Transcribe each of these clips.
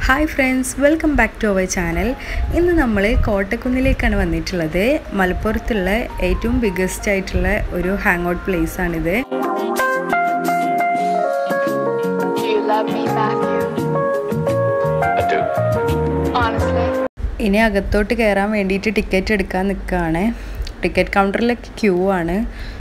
Hi friends welcome back to our channel ഇന്ന് നമ്മൾ കോട്ടക്കുന്നിലേക്കാണ് വന്നിട്ടുള്ളത് മലപ്പുറത്തുള്ള ഏറ്റവും ബിഗ്ഗസ്റ്റ് ആയിട്ടുള്ള ഒരു ഹാങ് ഔട്ട് പ്ലേസ് ആണിത് Do you love me, Matthew? I do. Honestly? ഇനി അകത്തോട്ട് കയറാൻ വേണ്ടിയിട്ട് ടിക്കറ്റ് എടുക്കാൻ നിൽക്കുകയാണ് ടിക്കറ്റ് കൗണ്ടറിലൊക്കെ ക്യൂ ആണ്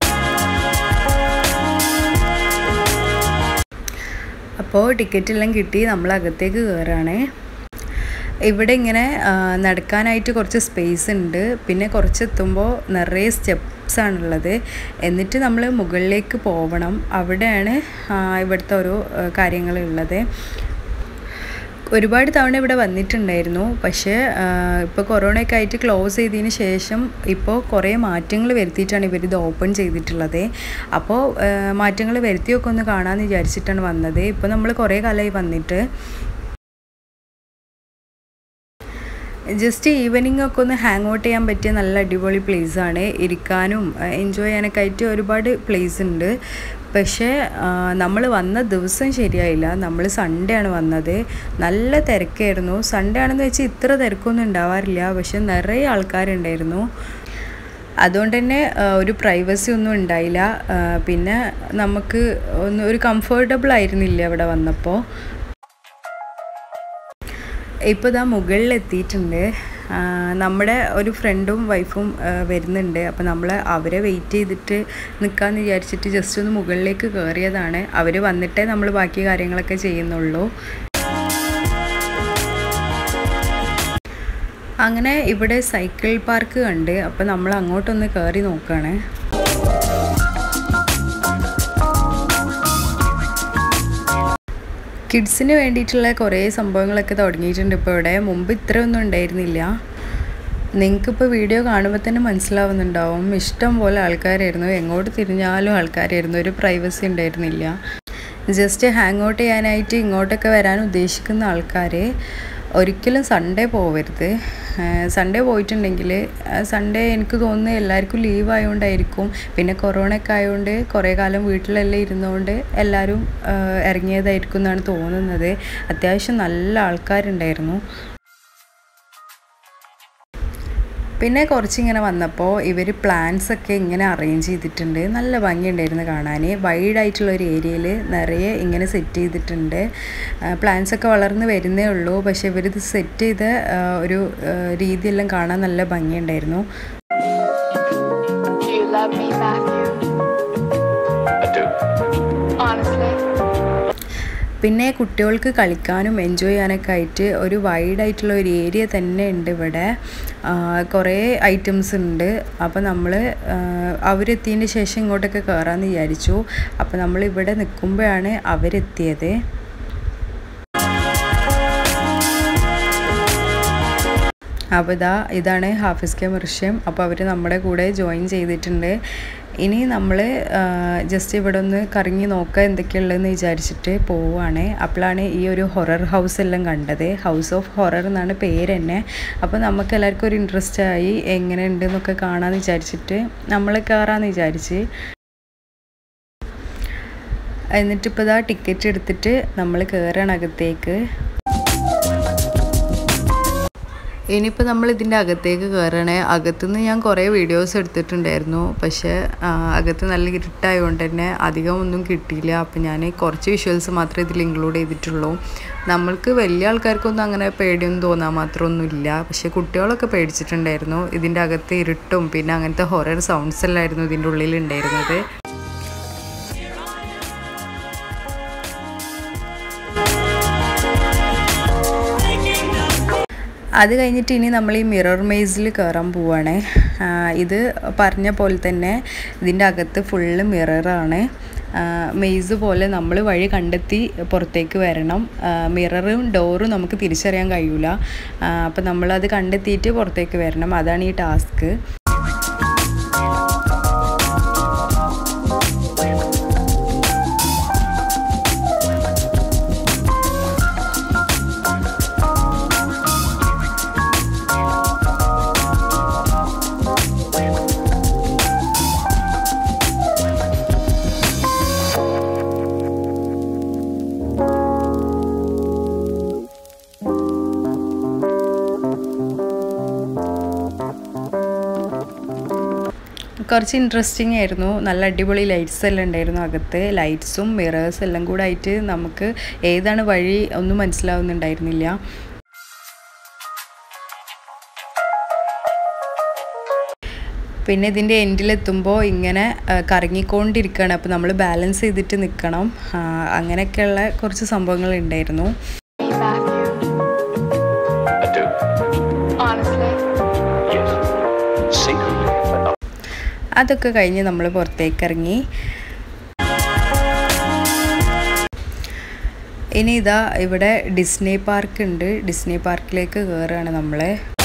അപ്പോൾ ടിക്കറ്റ് എല്ലാം കിട്ടി നമ്മൾ അകത്തേക്ക് കയറാണ് ഇവിടെ ഇങ്ങനെ ആ, നടക്കാനായിട്ട് കുറച്ച് സ്പേസ് ഉണ്ട് പിന്നെ കുറച്ച് എത്തുമ്പോൾ നിറയെ സ്റ്റെപ്സ് ആണുള്ളത് എന്നിട്ട് നമ്മൾ മുകളിലേക്ക് പോവണം അവിടെയാണ് ആ, ഇവിടുത്തെ ഓരോ കാര്യങ്ങളുള്ളത് ഒരുപാട് തവണ ഇവിടെ വന്നിട്ടുണ്ടായിരുന്നു പക്ഷേ ഇപ്പോൾ കൊറോണയൊക്കെ ആയിട്ട് ക്ലോസ് ചെയ്തതിന് ശേഷം ഇപ്പോൾ കുറേ മാറ്റങ്ങൾ വരുത്തിയിട്ടാണ് ഇവർ ഇത് ഓപ്പൺ ചെയ്തിട്ടുള്ളത് അപ്പോൾ മാറ്റങ്ങൾ വരുത്തിയൊക്കെ ഒന്ന് കാണാമെന്ന് വിചാരിച്ചിട്ടാണ് വന്നത് ഇപ്പോൾ നമ്മൾ കുറേ കാലമായി വന്നിട്ട് ജസ്റ്റ് ഈവനിങ് ഒക്കെ ഒന്ന് ഹാങ് ഔട്ട് ചെയ്യാൻ പറ്റിയ നല്ല അടിപൊളി place ആണ് ഇരിക്കാനും എൻജോയ് ചെയ്യാനൊക്കെ ആയിട്ട് ഒരുപാട് പ്ലേസ് ഉണ്ട് പക്ഷേ നമ്മൾ വന്ന ദിവസം ശരിയായില്ല നമ്മൾ സൺഡേ ആണ് വന്നത് നല്ല തിരക്കായിരുന്നു സൺഡേ ആണെന്ന് വെച്ചാൽ ഇത്ര തിരക്കൊന്നും ഉണ്ടാവാറില്ല പക്ഷെ നിറയെ ആൾക്കാരുണ്ടായിരുന്നു അതുകൊണ്ട് തന്നെ ആ, ഒരു പ്രൈവസി ഒന്നും ഉണ്ടായില്ല ആ, പിന്നെ നമുക്ക് ഒന്ന് ഒരു കംഫർട്ടബിൾ ആയിരുന്നില്ല അവിടെ വന്നപ്പോൾ ഇപ്പോൾ ഇതാ മുകളിൽ എത്തിയിട്ടുണ്ട് ആ, നമ്മുടെ ഒരു ഫ്രണ്ടും വൈഫും ആ, വരുന്നുണ്ട് അപ്പോൾ നമ്മൾ അവരെ വെയിറ്റ് ചെയ്തിട്ട് നിൽക്കാമെന്ന് വിചാരിച്ചിട്ട് ജസ്റ്റ് ഒന്ന് മുകളിലേക്ക് കയറിയതാണ് അവർ വന്നിട്ടേ നമ്മൾ ബാക്കി കാര്യങ്ങളൊക്കെ ചെയ്യുന്നുള്ളൂ അങ്ങനെ ഇവിടെ സൈക്കിൾ പാർക്ക് കണ്ട് അപ്പോൾ നമ്മൾ അങ്ങോട്ടൊന്ന് കയറി നോക്കുകയാണ് കിഡ്സിന് വേണ്ടിയിട്ടുള്ള കുറേ സംഭവങ്ങളൊക്കെ തുടങ്ങിയിട്ടുണ്ട് ഇപ്പോൾ ഇവിടെ മുമ്പ് ഇത്രയൊന്നും ഉണ്ടായിരുന്നില്ല നിങ്ങൾക്കിപ്പോൾ വീഡിയോ കാണുമ്പോൾ തന്നെ മനസ്സിലാവുന്നുണ്ടാവും ഇഷ്ടം പോലെ ആൾക്കാരായിരുന്നു എങ്ങോട്ട് തിരിഞ്ഞാലും ആൾക്കാരായിരുന്നു ഒരു പ്രൈവസി ഉണ്ടായിരുന്നില്ല ജസ്റ്റ് ഹാങ് ഔട്ട് ചെയ്യാനായിട്ട് ഇങ്ങോട്ടൊക്കെ വരാൻ ഉദ്ദേശിക്കുന്ന ആൾക്കാർ ഒരിക്കലും സൺഡേ പോവരുത് സൺഡേ പോയിട്ടുണ്ടെങ്കിൽ സൺഡേ എനിക്ക് തോന്നുന്നു എല്ലാവർക്കും ലീവ് ആയതുകൊണ്ടായിരിക്കും പിന്നെ കൊറോണ ഒക്കെ ആയതുകൊണ്ട് കുറേ കാലം വീട്ടിലെല്ലാം ഇരുന്നുകൊണ്ട് എല്ലാവരും ആ, ഇറങ്ങിയതായിരിക്കും എന്നാണ് തോന്നുന്നത് അത്യാവശ്യം നല്ല ആൾക്കാരുണ്ടായിരുന്നു പിന്നെ കുറച്ചിങ്ങനെ വന്നപ്പോൾ ഇവർ പ്ലാന്റ്സ് ഒക്കെ ഇങ്ങനെ അറേഞ്ച് ചെയ്തിട്ടുണ്ട് നല്ല ഭംഗിയുണ്ടായിരുന്നു കാണാൻ വൈഡായിട്ടുള്ള ഒരു ഏരിയയിൽ നിറയെ ഇങ്ങനെ സെറ്റ് ചെയ്തിട്ടുണ്ട് പ്ലാന്റ്സ് ഒക്കെ വളർന്ന് വരുന്നേ ഉള്ളൂ പക്ഷേ ഇവരിത് സെറ്റ് ചെയ്ത ആ, ഒരു ആ, രീതിയെല്ലാം കാണാൻ നല്ല ഭംഗിയുണ്ടായിരുന്നു Do you love me, Matthew? I do. Honestly? പിന്നെ കുട്ടികൾക്ക് കളിക്കാനും എൻജോയ് ചെയ്യാനൊക്കെ ആയിട്ട് ഒരു വൈഡായിട്ടുള്ള ഒരു ഏരിയ തന്നെ ഉണ്ട് ഇവിടെ ആ, കുറേ ഐറ്റംസ് ഉണ്ട് അപ്പോൾ നമ്മൾ അവരെത്തിയതിന് ശേഷം ഇങ്ങോട്ടൊക്കെ കയറാമെന്ന് വിചാരിച്ചു അപ്പോൾ നമ്മൾ ഇവിടെ നിൽക്കുമ്പോഴാണ് അവരെത്തിയത് അപ്പോൾ ഇതാ ഇതാണ് ഹാഫിസ് കെ മിർഷ്യം അപ്പോൾ അവർ നമ്മുടെ കൂടെ ജോയിൻ ചെയ്തിട്ടുണ്ട് ഇനി നമ്മൾ ജസ്റ്റ് ഇവിടെ ഒന്ന് കറങ്ങി നോക്കുക എന്തൊക്കെയുള്ളതെന്ന് വിചാരിച്ചിട്ട് പോവുകയാണ് അപ്പോഴാണ് ഈ ഒരു ഹൊറർ ഹൗസ് എല്ലാം കണ്ടത് ഹൗസ് ഓഫ് ഹൊറർ എന്നാണ് പേര് തന്നെ അപ്പോൾ നമുക്ക് എല്ലാവർക്കും ഒരു ഇൻട്രസ്റ്റ് ആയി എങ്ങനെ ഉണ്ടെന്നൊക്കെ കാണാമെന്ന് വിചാരിച്ചിട്ട് നമ്മൾ കയറാമെന്ന് വിചാരിച്ച് എന്നിട്ടിപ്പോൾ ഇതാ ടിക്കറ്റ് എടുത്തിട്ട് നമ്മൾ കയറാണ് അകത്തേക്ക് ഇനിയിപ്പോൾ നമ്മൾ ഇതിൻ്റെ അകത്തേക്ക് കയറണേ അകത്തുനിന്ന് ഞാൻ കുറേ വീഡിയോസ് എടുത്തിട്ടുണ്ടായിരുന്നു പക്ഷേ ആ, അകത്ത് നല്ല ഇരുട്ടായതുകൊണ്ട് തന്നെ അധികം ഒന്നും കിട്ടിയില്ല അപ്പോൾ ഞാൻ കുറച്ച് വിഷ്വൽസ് മാത്രമേ ഇതിൽ ഇൻക്ലൂഡ് ചെയ്തിട്ടുള്ളൂ നമ്മൾക്ക് വലിയ ആൾക്കാർക്കൊന്നും അങ്ങനെ പേടിയൊന്നും തോന്നാൻ മാത്രമൊന്നുമില്ല പക്ഷേ കുട്ടികളൊക്കെ പേടിച്ചിട്ടുണ്ടായിരുന്നു ഇതിൻ്റെ അകത്ത് ഇരുട്ടും പിന്നെ അങ്ങനത്തെ ഹൊറർ സൗണ്ട്സ് എല്ലായിരുന്നു ഇതിൻ്റെ ഉള്ളിൽ ഉണ്ടായിരുന്നത് അത് കഴിഞ്ഞിട്ട് ഇനി നമ്മൾ ഈ മിറർ മേസിൽ കയറാൻ പോവാണ് ഇത് പറഞ്ഞ പോലെ തന്നെ ഇതിൻ്റെ അകത്ത് ഫുള്ള് മിററാണ് മെയ്സ് പോലെ നമ്മൾ വഴി കണ്ടെത്തി പുറത്തേക്ക് വരണം മിററും ഡോറും നമുക്ക് തിരിച്ചറിയാൻ കഴിയൂല അപ്പം നമ്മളത് കണ്ടെത്തിയിട്ട് പുറത്തേക്ക് വരണം അതാണ് ഈ ടാസ്ക് കുറച്ച് ഇൻട്രസ്റ്റിംഗ് ആയിരുന്നു നല്ല അടിപൊളി ലൈറ്റ്സ് എല്ലാം ഉണ്ടായിരുന്നു അകത്ത് ലൈറ്റ്സും മിറേഴ്സ് എല്ലാം കൂടെ ആയിട്ട് നമുക്ക് ഏതാണ് വഴി ഒന്നും മനസ്സിലാവുന്നുണ്ടായിരുന്നില്ല പിന്നെ ഇതിൻ്റെ എൻഡിലെത്തുമ്പോൾ ഇങ്ങനെ ആ, കറങ്ങിക്കൊണ്ടിരിക്കുകയാണ് അപ്പോൾ നമ്മൾ ബാലൻസ് ചെയ്തിട്ട് നിൽക്കണം ആ, അങ്ങനെയൊക്കെയുള്ള കുറച്ച് സംഭവങ്ങൾ ഉണ്ടായിരുന്നു Me, Matthew. I do. Honestly, Yes. Secretly, but not. അതൊക്കെ കഴിഞ്ഞ് നമ്മൾ പുറത്തേക്ക് ഇറങ്ങി ഇനി ഇതാ ഇവിടെ ഡിസ്നി പാർക്ക് ഉണ്ട് ഡിസ്നി പാർക്കിലേക്ക് കയറുകയാണ് നമ്മൾ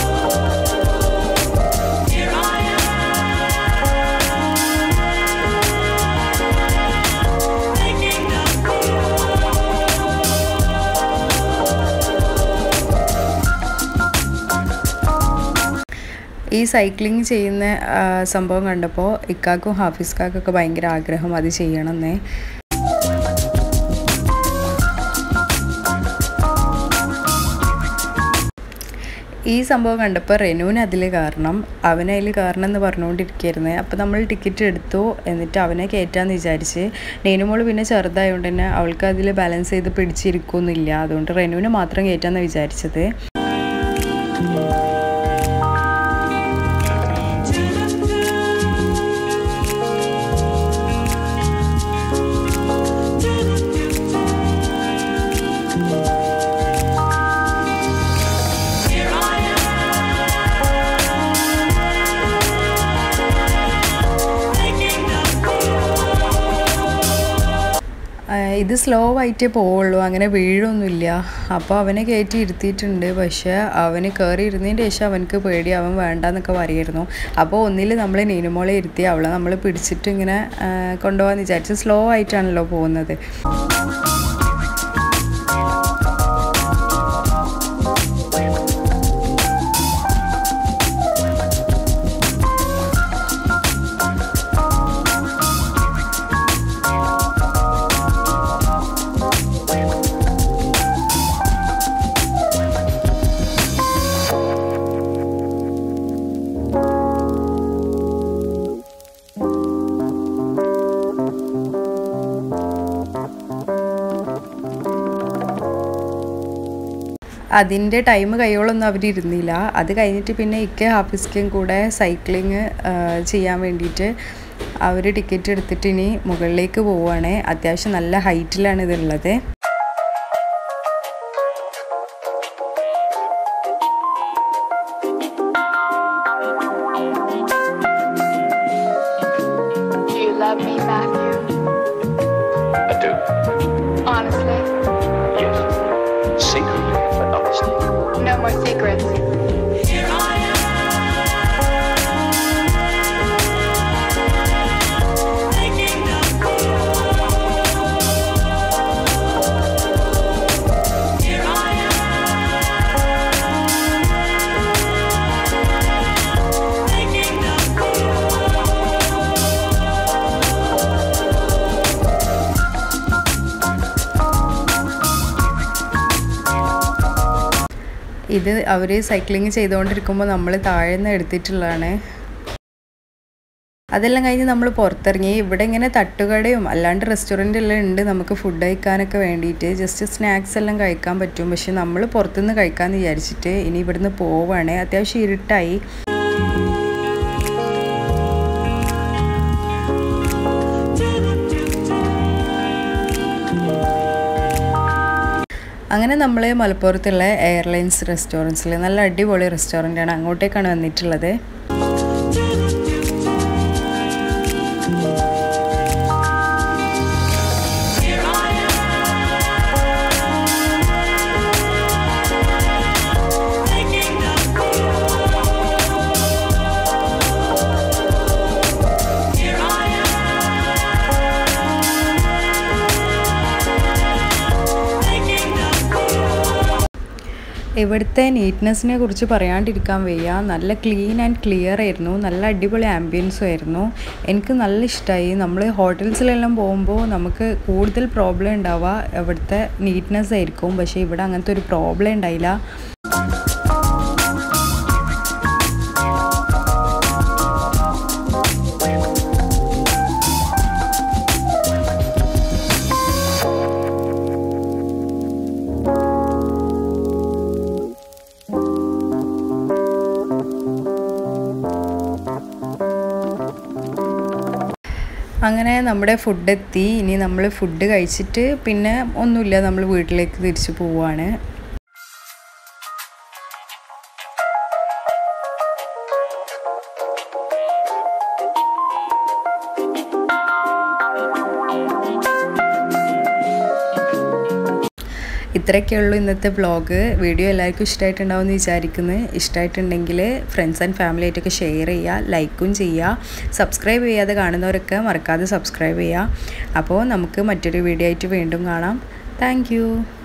ഈ സൈക്ലിംഗ് ചെയ്യുന്ന ആ, സംഭവം കണ്ടപ്പോൾ ഇക്കാക്കും ഹാഫിസ്ക്കാക്കൊക്കെ ഭയങ്കര ആഗ്രഹം അത് ചെയ്യണമെന്നേ ഈ സംഭവം കണ്ടപ്പോൾ റെനുവിന് അതിൽ കാരണം അവനതിൽ കാരണം എന്ന് പറഞ്ഞുകൊണ്ടിരിക്കുകയായിരുന്നു അപ്പോൾ നമ്മൾ ടിക്കറ്റ് എടുത്തു എന്നിട്ട് അവനെ കയറ്റാന്ന് വിചാരിച്ച് നെയ്നുമോൾ പിന്നെ ചെറുതായതുകൊണ്ട് തന്നെ അവൾക്ക് അതിൽ ബാലൻസ് ചെയ്ത് പിടിച്ചിരിക്കുന്നില്ല അതുകൊണ്ട് റെനുവിനെ മാത്രം കയറ്റാന്ന് വിചാരിച്ചത് ആ, ഇത് സ്ലോ ആയിട്ടേ പോവുള്ളൂ അങ്ങനെ വീഴൊന്നുമില്ല അപ്പോൾ അവനെ കയറ്റി ഇരുത്തിയിട്ടുണ്ട് പക്ഷേ അവന് കയറി ഇരുന്നതിന് ശേഷം അവനക്ക് പേടി അവൻ വേണ്ടാന്നൊക്കെ പറയായിരുന്നു അപ്പോൾ ഒന്നിൽ നമ്മൾ നീനുമോളെ ഇരുത്തി അവളെ നമ്മൾ പിടിച്ചിട്ട് ഇങ്ങനെ ആ, കൊണ്ടുപോകാന്ന് വിചാരിച്ചു സ്ലോ ആയിട്ടാണല്ലോ പോകുന്നത് അതിൻ്റെ ടൈം കഴിയോളൊന്നും അവരിരുന്നില്ല അത് കഴിഞ്ഞിട്ട് പിന്നെ ഇക്ക ഹാഫിസ്ക്കും കൂടെ സൈക്ലിങ് ചെയ്യാൻ വേണ്ടിയിട്ട് അവർ ടിക്കറ്റ് എടുത്തിട്ട് ഇനി മുകളിലേക്ക് പോവുകയാണ് അത്യാവശ്യം നല്ല ഹൈറ്റിലാണ് ഇതുള്ളത് do you love me, Matthew? I do. Honestly, Yes. Secretly, but honestly. no more secrets. ഇത് അവർ സൈക്ലിങ് ചെയ്തുകൊണ്ടിരിക്കുമ്പോൾ നമ്മൾ താഴെ നിന്ന് എടുത്തിട്ടുള്ളതാണ് അതെല്ലാം കഴിഞ്ഞ് നമ്മൾ പുറത്തിറങ്ങി ഇവിടെ ഇങ്ങനെ തട്ടുകടയും അല്ലാണ്ട് റെസ്റ്റോറൻ്റ് എല്ലാം ഉണ്ട് നമുക്ക് ഫുഡ് കഴിക്കാനൊക്കെ വേണ്ടിയിട്ട് ജസ്റ്റ് സ്നാക്സ് എല്ലാം കഴിക്കാൻ പറ്റും പക്ഷെ നമ്മൾ പുറത്തുനിന്ന് കഴിക്കാമെന്ന് വിചാരിച്ചിട്ട് ഇനി ഇവിടുന്ന് പോവാണ് അത്യാവശ്യം ഇരുട്ടായി അങ്ങനെ നമ്മൾ മലപ്പുറത്തുള്ള എയർലൈൻസ് റെസ്റ്റോറൻറ്റ്സിൽ നല്ല അടിപൊളി റെസ്റ്റോറൻ്റാണ് അങ്ങോട്ടേക്കാണ് വന്നിട്ടുള്ളത് ഇവിടുത്തെ നീറ്റ്നെസ്സിനെ കുറിച്ച് പറയാണ്ടിരിക്കാൻ വയ്യ നല്ല ക്ലീൻ ആൻഡ് ക്ലിയർ ആയിരുന്നു നല്ല അടിപൊളി ആംബിയൻസും ആയിരുന്നു എനിക്ക് നല്ല ഇഷ്ടമായി നമ്മൾ ഹോട്ടൽസിലെല്ലാം പോകുമ്പോൾ നമുക്ക് കൂടുതൽ പ്രോബ്ലം ഉണ്ടാവുക ഇവിടുത്തെ നീറ്റ്നെസ് ആയിരിക്കും പക്ഷേ ഇവിടെ അങ്ങനത്തെ ഒരു പ്രോബ്ലം ഉണ്ടായില്ല അങ്ങനെ നമ്മുടെ ഫുഡ് എത്തി ഇനി നമ്മൾ ഫുഡ് കഴിച്ചിട്ട് പിന്നെ ഒന്നുമില്ല നമ്മൾ വീട്ടിലേക്ക് തിരിച്ചു പോവുകയാണ് ഇത്രയൊക്കെയുള്ളൂ ഇന്നത്തെ വ്ളോഗ് വീഡിയോ എല്ലാവർക്കും ഇഷ്ടമായിട്ടുണ്ടാവും എന്ന് വിചാരിക്കുന്നു ഇഷ്ടമായിട്ടുണ്ടെങ്കിൽ ഫ്രണ്ട്സ് ആൻഡ് ഫാമിലി ആയിട്ടൊക്കെ ഷെയർ ചെയ്യുക ലൈക്കും ചെയ്യുക സബ്സ്ക്രൈബ് ചെയ്യാതെ കാണുന്നവരൊക്കെ മറക്കാതെ സബ്സ്ക്രൈബ് ചെയ്യുക അപ്പോൾ നമുക്ക് മറ്റൊരു വീഡിയോ ആയിട്ട് വീണ്ടും കാണാം താങ്ക്